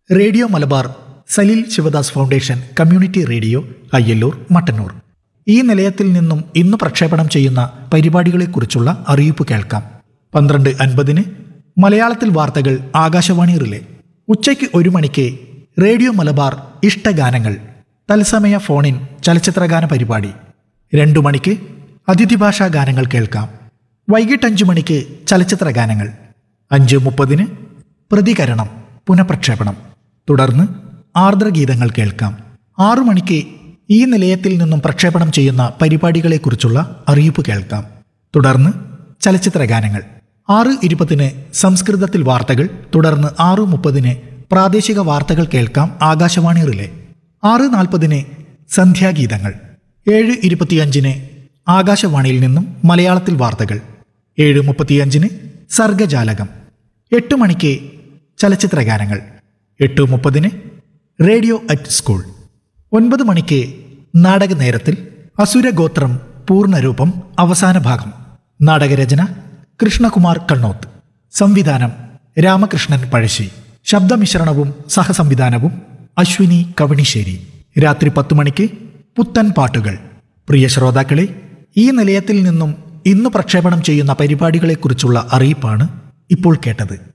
radio Malabar Saleel Sivadas foundation community radio Ayyallur Mattannur ഈ നിലയത്തിൽ നിന്നും ഇന്ന് പ്രക്ഷേപണം ചെയ്യുന്ന പരിപാടികളെക്കുറിച്ചുള്ള അറിയിപ്പ് കേൾക്കാം പന്ത്രണ്ട് അൻപതിന് മലയാളത്തിൽ വാർത്തകൾ ആകാശവാണി റിലേ ഉച്ചയ്ക്ക് ഒരു മണിക്ക് റേഡിയോ മലബാർ ഇഷ്ടഗാനങ്ങൾ തത്സമയ ഫോണിൻ ചലച്ചിത്രഗാന പരിപാടി രണ്ടു മണിക്ക് അതിഥിഭാഷാ ഗാനങ്ങൾ കേൾക്കാം വൈകിട്ട് അഞ്ചു മണിക്ക് ചലച്ചിത്ര ഗാനങ്ങൾ അഞ്ച് മുപ്പതിന് പ്രതികരണം പുനഃപ്രക്ഷേപണം തുടർന്ന് ആർദ്രഗീതങ്ങൾ കേൾക്കാം ആറു മണിക്ക് ഈ നിലയത്തിൽ നിന്നും പ്രക്ഷേപണം ചെയ്യുന്ന പരിപാടികളെക്കുറിച്ചുള്ള അറിയിപ്പ് കേൾക്കാം തുടർന്ന് ചലച്ചിത്ര ഗാനങ്ങൾ ആറ് ഇരുപതിന് സംസ്കൃതത്തിൽ വാർത്തകൾ തുടർന്ന് ആറ് മുപ്പതിന് പ്രാദേശിക വാർത്തകൾ കേൾക്കാം ആകാശവാണി റിലേ ആറ് നാൽപ്പതിന് സന്ധ്യാഗീതങ്ങൾ ഏഴ് ഇരുപത്തിയഞ്ചിന് ആകാശവാണിയിൽ നിന്നും മലയാളത്തിൽ വാർത്തകൾ ഏഴ് മുപ്പത്തിയഞ്ചിന് സർഗജാലകം എട്ട് മണിക്ക് ചലച്ചിത്ര ഗാനങ്ങൾ എട്ട് മുപ്പതിന് റേഡിയോ അറ്റ് സ്കൂൾ ഒൻപത് മണിക്ക് നാടക നേരത്തിൽ അസുരഗോത്രം പൂർണ്ണരൂപം അവസാന ഭാഗം നാടകരചന കൃഷ്ണകുമാർ കണ്ണോത്ത് സംവിധാനം രാമകൃഷ്ണൻ പഴശ്ശി ശബ്ദമിശ്രണവും സഹസംവിധാനവും അശ്വിനി കവണിശ്ശേരി രാത്രി പത്തു മണിക്ക് പുത്തൻ പാട്ടുകൾ പ്രിയ ശ്രോതാക്കളെ ഈ നിലയത്തിൽ നിന്നും ഇന്ന് പ്രക്ഷേപണം ചെയ്യുന്ന പരിപാടികളെക്കുറിച്ചുള്ള അറിയിപ്പാണ് ഇപ്പോൾ കേട്ടത്